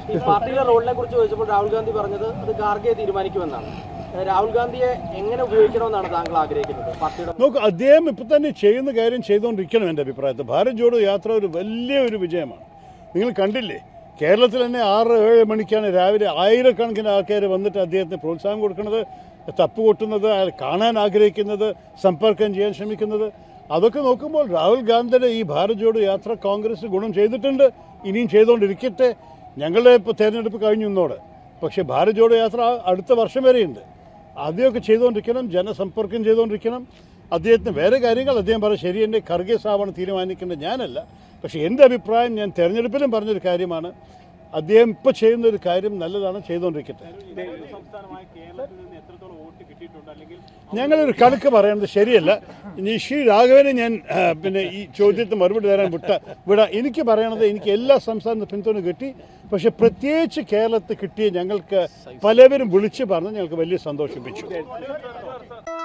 ഈ പാർട്ടിയുടെ റോളിനെ കുറിച്ച് ചോദിച്ചപ്പോൾ രാഹുൽ ഗാന്ധി പറഞ്ഞത് അത് ഖാർഗെ തീരുമാനിക്കുമെന്നാണ് ഏഹ് രാഹുൽ ഗാന്ധിയെ എങ്ങനെ ഉപയോഗിക്കണമെന്നാണ് താങ്കൾ ആഗ്രഹിക്കുന്നത് പാർട്ടിയുടെ നോക്ക് അദ്ദേഹം ഇപ്പം തന്നെ ചെയ്യുന്ന കാര്യം ചെയ്തുകൊണ്ടിരിക്കണം എൻ്റെ അഭിപ്രായത്തിൽ ഭാരത് ജോഡോ യാത്ര ഒരു വലിയ ഒരു വിജയമാണ് നിങ്ങൾ കണ്ടില്ലേ കേരളത്തിൽ തന്നെ ആറ് ഏഴ് മണിക്കാണ് രാവിലെ ആയിരക്കണക്കിന് ആൾക്കാർ വന്നിട്ട് അദ്ദേഹത്തിന് പ്രോത്സാഹനം കൊടുക്കുന്നത് തപ്പ് കൊട്ടുന്നത് അയാൾ കാണാൻ ആഗ്രഹിക്കുന്നത് സമ്പർക്കം ചെയ്യാൻ ശ്രമിക്കുന്നത് അതൊക്കെ നോക്കുമ്പോൾ രാഹുൽ ഗാന്ധിയുടെ ഈ ഭാരത് ജോഡോ യാത്ര കോൺഗ്രസ് ഗുണം ചെയ്തിട്ടുണ്ട് ഇനിയും ചെയ്തുകൊണ്ടിരിക്കട്ടെ ഞങ്ങളുടെ ഇപ്പോൾ തെരഞ്ഞെടുപ്പ് കഴിഞ്ഞു ഇന്നോടെ പക്ഷേ ഭാരത് ജോഡോ യാത്ര അടുത്ത വർഷം വരെയുണ്ട് ആദ്യമൊക്കെ ചെയ്തുകൊണ്ടിരിക്കണം ജനസമ്പർക്കം ചെയ്തുകൊണ്ടിരിക്കണം അദ്ദേഹത്തിന് വേറെ കാര്യങ്ങൾ അദ്ദേഹം പറയും ശരി എൻ്റെ ഖർഗെ സാബാണ് തീരുമാനിക്കേണ്ടത് ഞാനല്ല പക്ഷേ എൻ്റെ അഭിപ്രായം ഞാൻ തെരഞ്ഞെടുപ്പിലും പറഞ്ഞൊരു കാര്യമാണ് അദ്ദേഹം ഇപ്പോൾ ചെയ്യുന്ന ഒരു കാര്യം നല്ലതാണ് ചെയ്തുകൊണ്ടിരിക്കട്ടെ സംസ്ഥാനമായ കേരളത്തിൽ നിന്ന് എത്രത്തോളം വോട്ട് കിട്ടിയിട്ടുണ്ട് അല്ലെങ്കിൽ ഞങ്ങളൊരു കണക്ക് പറയുന്നത് ശരിയല്ല ഇനി ശ്രീ രാഘവനെ ഞാൻ ആ, പിന്നെ ഈ ചോദ്യത്തിന് മറുപടി തരാൻ വിട്ട വിട എനിക്ക് പറയണത് എനിക്ക് എല്ലാ സംസ്ഥാനത്തും പിന്തുണ കിട്ടി പക്ഷെ പ്രത്യേകിച്ച് കേരളത്തിൽ കിട്ടിയ ഞങ്ങൾക്ക് പലവരും വിളിച്ച് പറഞ്ഞ് ഞങ്ങൾക്ക് വലിയ സന്തോഷിപ്പിച്ചു